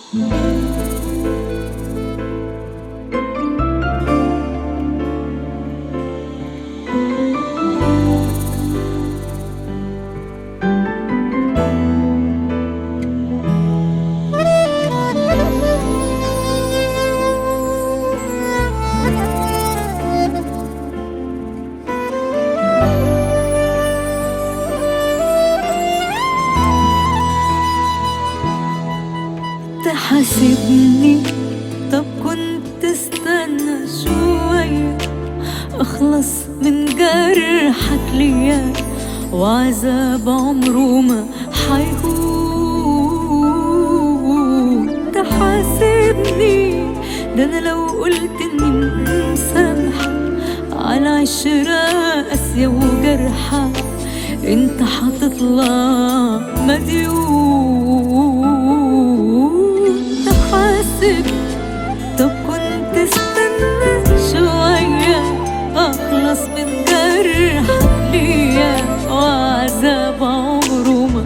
تحاسبني طب كنت استنى شوية اخلص من جرحك ليا وعذاب عمره ما حيهون تحاسبني ده انا لو قلت اني مسامحة على عشرة قاسية وجرحة انت هتطلع مديون تحاسب طب كنت استنى شوية اخلص من جرحك ليا وعذاب عمره ما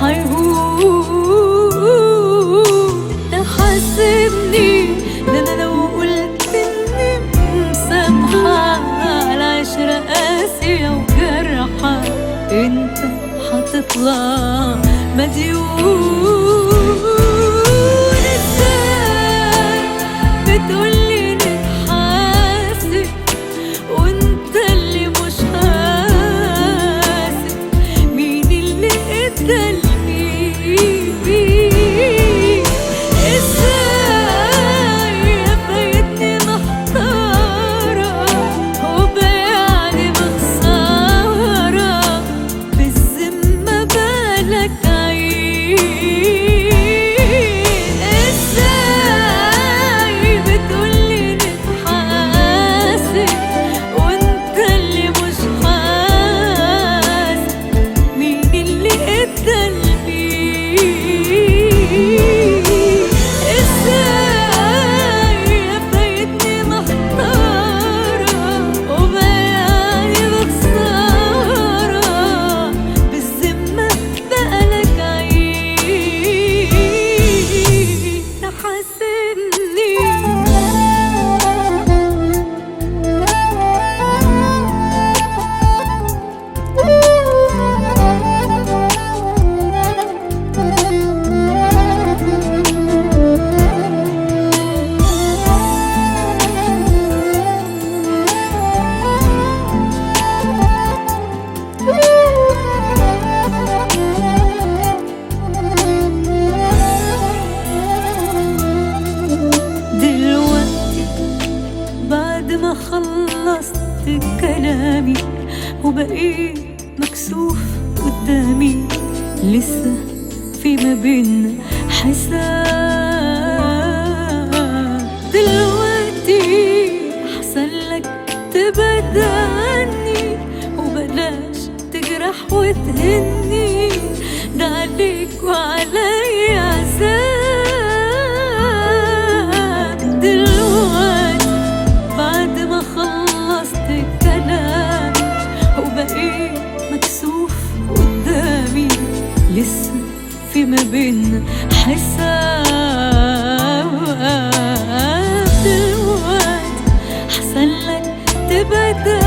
هيهون تحاسبني ده انا لو قلت اني مسامحة على عشرة قاسية وجرحة انت هتطلع مديون ازاي بتقولي نتحاسب وانت اللي مش حاسب مين اللي ادى لمين ازاي فايتني محتارة وبيعني بخسارة بالذمة بالك عين ازاي بتقولي نتحاسب وانت اللي مش حاسب مين اللي ادى لمين ازاي فايتني محتارة وبيعني بخسارة بالذمة بقالك عيد تحاسبني دلوقتي بعد ما خلصت كلامي وبقيت مكسوف قدامي لسه في ما بينا حساب دلوقتي احسن لك تبعد عني وبلاش تجرح وتهني ده عليك وعليا عذاب دلوقتي بعد ما خلصت كلامي وبقيت مكسوف قدامي لسه في ما بينا حساب دلوقتي احسن لك تبعد